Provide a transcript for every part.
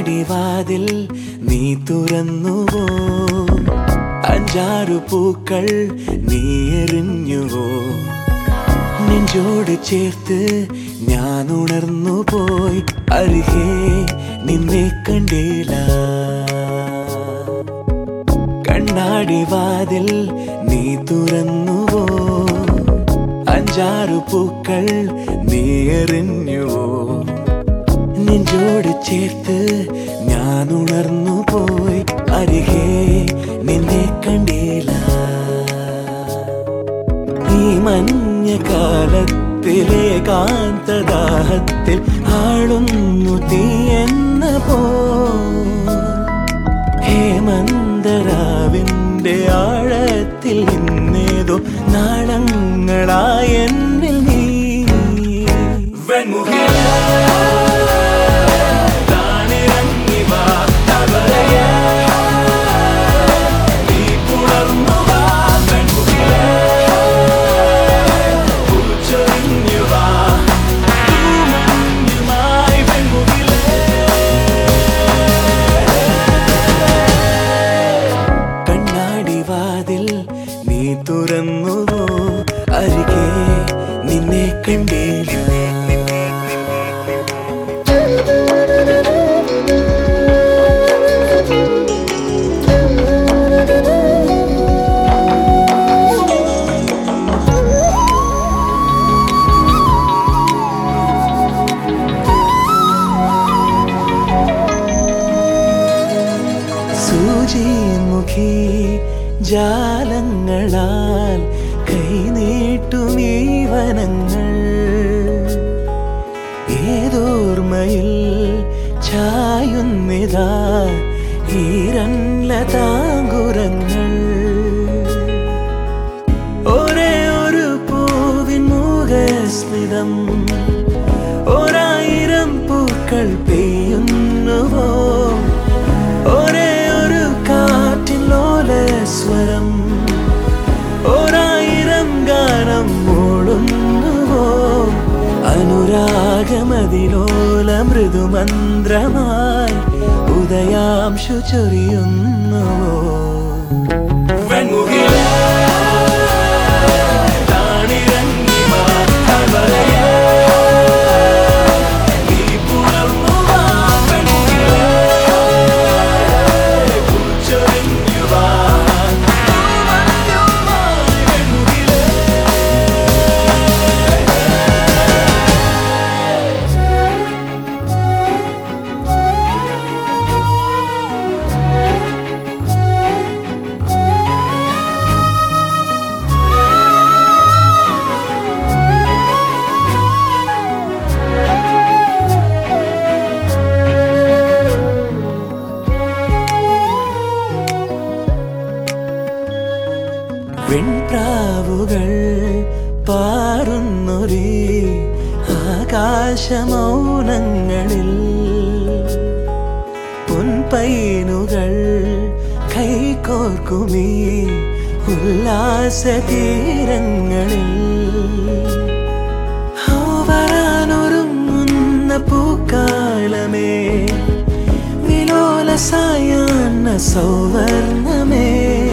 കണ്ണാടി വാതിൽ നീ തുറന്നുവോ അഞ്ചാറു പൂക്കൾ നീ എറിഞ്ഞുവോ നെഞ്ചോട് ചേർത്ത് ഞാൻ ഉണർന്നു പോയി അരികെ നിന്നെ കണ്ടില്ല കണ്ണാടി വാതിൽ നീ തുറന്നുവോ അഞ്ചാറു പൂക്കൾ നീ എറിഞ്ഞുവോ നെഞ്ചോട് ചേർത്ത് ഞാൻ ഉണർന്നു പോയി അരികെ നിന്നെ കണ്ടില്ല ഈ മഞ്ഞ കാലത്തിലെ കാന്തദാഹത്തിൽ ആളുന്നു തീ എന്ന പോ ഹേമന്തരാവിന്റെ ആഴത്തിൽ ഇന്നേതോ നാളങ്ങളായ എന്നിൽ നീ വെൺമുഖിലേ, താനിറങ്ങി വാ, തവളയേ, നീ പുണർന്നു വാ, വെൺമുഖിലേ, പൂച്ചൊരിഞ്ഞു വാ, തൂമഞ്ഞുമായി വെൺമുഖിലേ. കണ്ണാടി വാതിൽ നീ തുറന്നുവോ അരികെ നിന്നെ കണ്ടില്ല സൂചിമുഖി ജാലങ്ങളാൽ കൈനീട്ടുമീ വനങ്ങൾ ഏതോർമ്മയിൽ ചായുന്നിതാ ഈരൻലതാങ്കുരങ്ങൾ ഒരേ ഒരു പൂവിൻ മുഖസ്മിതം ഒരായിരം പൂക്കൾ പെയ്യുന്നുവോ ഒരേ ഒരു കാറ്റിൻ ലോലസ്വരം ഒരായിരം ഗാനം മൂളുന്നുവോ അനുരാഗമതിലോല മൃദുമന്ത്രമായി ഉദയാംശു ചൊരിയുന്നുവോ വെൺമുഖിലേ, താണിറങ്ങി വാ, തവളയേ, നീ പുണർന്നു വാ, വെൺമുഖിലേ, പൂച്ചൊരിഞ്ഞു വാ, തൂമഞ്ഞുമായി വെൺമുഖിലേ. വെൺപ്രാവുകൾ പാറുന്നൊരേ ആകാശമൗനങ്ങളിൽ പൊൻപൈനുകൾ കൈകോർക്കുമീ ഉല്ലാസതീരങ്ങളിൽ ഹോ വരാനൊരുങ്ങുന്ന പൂക്കാലമേ വിലോല സായാഹ്ന സൗവർണമേ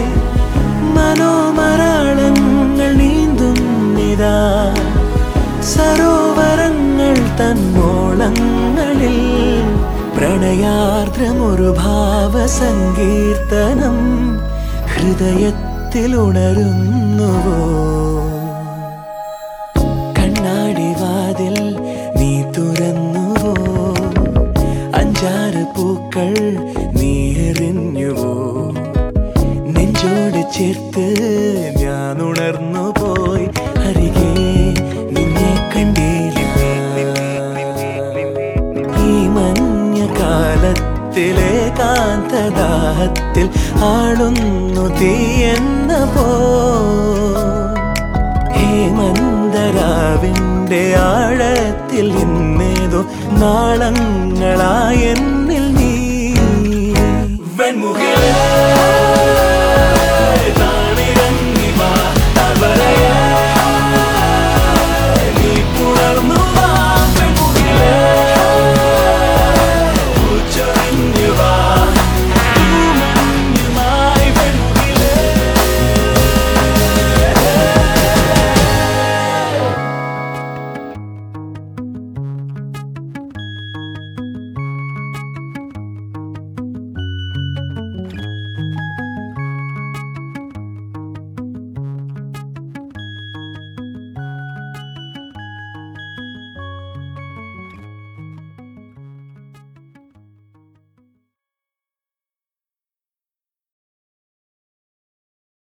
മനോമരാളങ്ങൾ നീന്തുന്നിതാ സരോവരങ്ങൾ തന്നോളങ്ങളിൽ പ്രണയാർദ്രമൊരു ഭാവസങ്കീർത്തനം ഹൃദയത്തിൽ ഉണരുന്നുവോ കണ്ണാടി വാതിൽ നീ തുറന്നുവോ അഞ്ചാറ് പൂക്കൾ നീ എറിഞ്ഞുവോ നെഞ്ചോട് ചേർത്ത് ഞാൻ ഉണർന്നു പോയി അരികെ നിന്നെ കണ്ടില്ല ഈ മഞ്ഞ കാലത്തിലെ കാന്തദാഹത്തിൽ ആളുന്നു തീ എന്ന പോ ഹേമന്തരാവിന്റെ ആഴത്തിൽ ഇന്നേതോ നാളങ്ങളായ എന്നിൽ നീ വെൺമുഖിലേ